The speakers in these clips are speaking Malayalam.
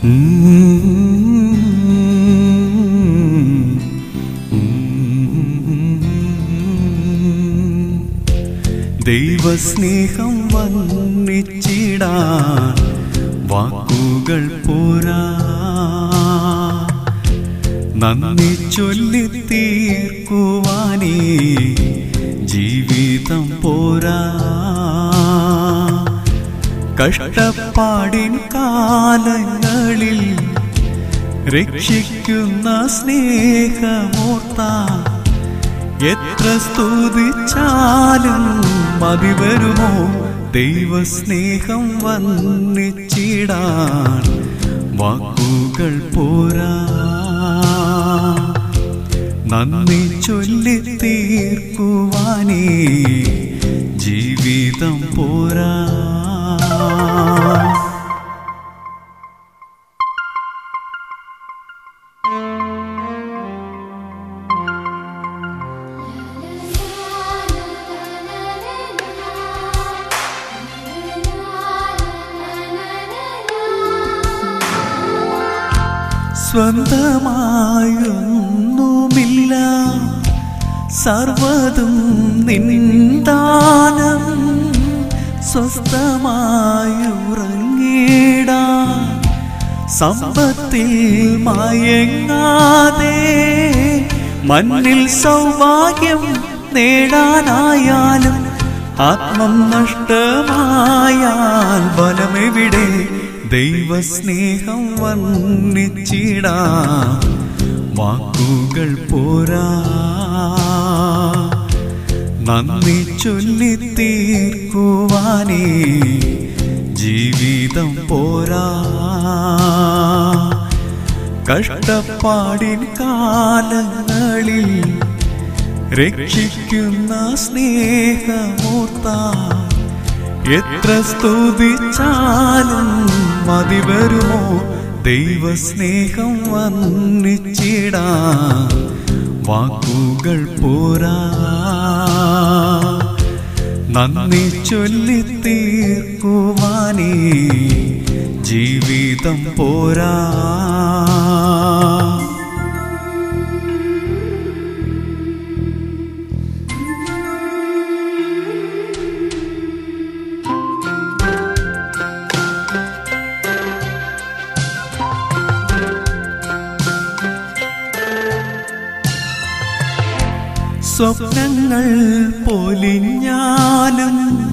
ദൈവസ്നേഹം വന്നിച്ചിടാൻ വാക്കുകൾ പോരാ നന്ദി ചൊല്ലി തീർക്കുവാനേ ജീവിതം പോരാ കഷ്ടപ്പാടിൻ കാലങ്ങളിൽ രക്ഷിക്കുന്ന സ്നേഹമോർത്ത എത്ര സ്തുതിച്ചാലും മതി വരുമോ ദൈവസ്നേഹം വന്നിച്ചിടാൻ വാക്കുകൾ പോരാ നന്ദി ചൊല്ലി തീർക്കുവാനേ ജീവിതം പോരാ സ്വന്തമായൊന്നുമില്ല സർവതും നിന്ദാനം സ്വസ്ഥമായുറങ്ങിടാ സമ്പത്തിൽ മയങ്ങാതെ മണ്ണിൽ സൗഭാഗ്യം നേടാനായാലും ആത്മം നഷ്ടമായാൽ ബലമെവിടെ ദൈവസ്നേഹം വന്നിച്ചിടാ വാക്കുകൾ പോരാ നന്ദി ചൊല്ലി തീർക്കുവാനേ ജീവിതം പോരാ കഷ്ടപ്പാടിൻ കാലങ്ങളിൽ രക്ഷിക്കുന്ന സ്നേഹമൂർത്ത എത്ര സ്തുതിച്ചാലും മതി വരുമോ ദൈവസ്നേഹം വന്നിച്ചിടാ വാക്കുകൾ പോരാ നന്ദി ചൊല്ലി തീർക്കുവാനേ ജീവിതം പോരാ സ്വപ്നങ്ങൾ പൊലിഞ്ഞാലും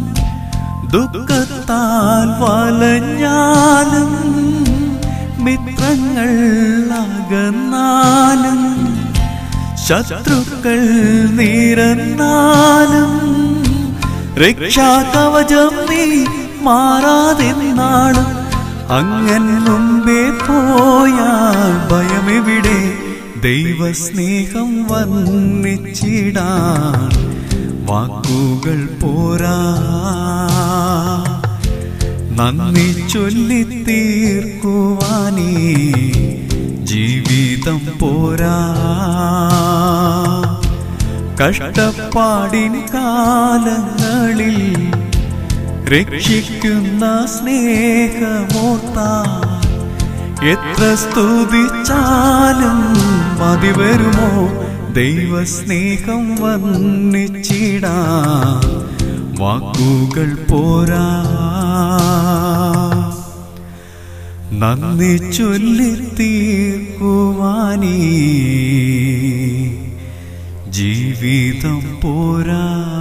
ദുഃഖത്താൽ വലഞ്ഞാലും മിത്രങ്ങൾ അകന്നാലും ശത്രുക്കൾ നിരന്നാലും രക്ഷാകവചം നീ മാറാതെന്നാളും അങ്ങൻ മുമ്പേ പോയാൽ ഭയമെവിടെ ദൈവസ്നേഹം വന്നിച്ചിടാൻ വാക്കുകൾ പോരാ നന്ദി ചൊല്ലി തീർക്കുവാനേ ജീവിതം പോരാ കഷ്ടപ്പാടിൻ കാലങ്ങളിൽ രക്ഷിക്കുന്ന സ്നേഹമോർത്ത എത്ര സ്തുതിച്ചാലും മതി വരുമോ ദൈവസ്നേഹം വന്നിച്ചിടാ വാക്കുകൾ പോരാ നന്ദി ചൊല്ലി തീർക്കുവാനേ ജീവിതം പോരാ